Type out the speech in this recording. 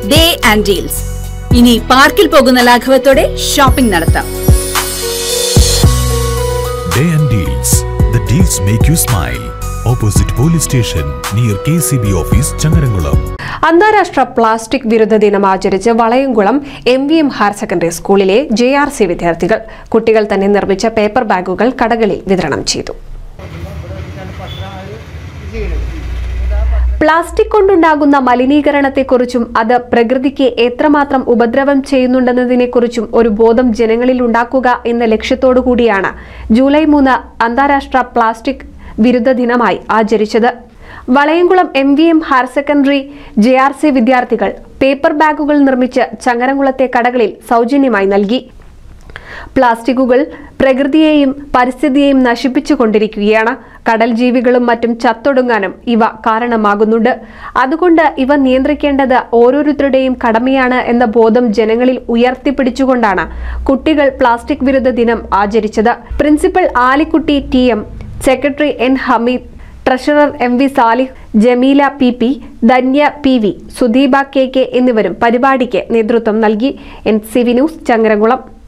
Day and deals ഇനി പാർക്കിൽ പോകുന്ന ലാഘവത്തോടെ ഷോപ്പിംഗ് നടത്താം Day and Deals. The deals make you smile. Opposite police station near KCB office, Changarangulam. അന്താരാഷ്ട്ര plastic വിരുദ്ധ ദിനം ആചരിച്ച് Valayamkulam M V M higher secondary സ്കൂളിലെ ജെ ആർ സി വിദ്യാർത്ഥികൾ കുട്ടികൾ തന്നെ നിർമ്മിച്ച പേപ്പർ ബാഗുകൾ കടകളിൽ വിതരണം ചെയ്തു പ്ലാസ്റ്റിക് കൊണ്ടുണ്ടാകുന്ന മലിനീകരണത്തെക്കുറിച്ചും അത് പ്രകൃതിക്ക് എത്രമാത്രം ഉപദ്രവം ചെയ്യുന്നുണ്ടെന്നതിനെക്കുറിച്ചും ഒരു ബോധം ജനങ്ങളിൽ ഉണ്ടാക്കുക എന്ന ലക്ഷ്യത്തോടു കൂടിയാണ് ജൂലൈ മൂന്ന് അന്താരാഷ്ട്ര പ്ലാസ്റ്റിക് വിരുദ്ധ ദിനമായി ആചരിച്ചത് Valayamkulam M V M higher secondary J R C വിദ്യാർത്ഥികൾ പേപ്പർ ബാഗുകൾ നിർമ്മിച്ച് ചങ്ങരംകുളത്തെ കടകളിൽ സൗജന്യമായി നൽകി പ്ലാസ്റ്റിക്കുകൾ പ്രകൃതിയെയും പരിസ്ഥിതിയെയും നശിപ്പിച്ചുകൊണ്ടിരിക്കുകയാണ് കടൽ ജീവികളും മറ്റും ചത്തൊടുങ്ങാനും ഇവ കാരണമാകുന്നുണ്ട് അതുകൊണ്ട് ഇവ നിയന്ത്രിക്കേണ്ടത് ഓരോരുത്തരുടെയും കടമയാണ് എന്ന ബോധം ജനങ്ങളിൽ ഉയർത്തിപ്പിടിച്ചുകൊണ്ടാണ് കുട്ടികൾ പ്ലാസ്റ്റിക് വിരുദ്ധ ദിനം ആചരിച്ചത് principal Alikutty T M secretary N Hameed treasurer M V Salih Jameela P P Dhanya P V Sudeepa K K എന്നിവരും പരിപാടിക്ക് നേതൃത്വം നൽകി N C V news Changaramkulam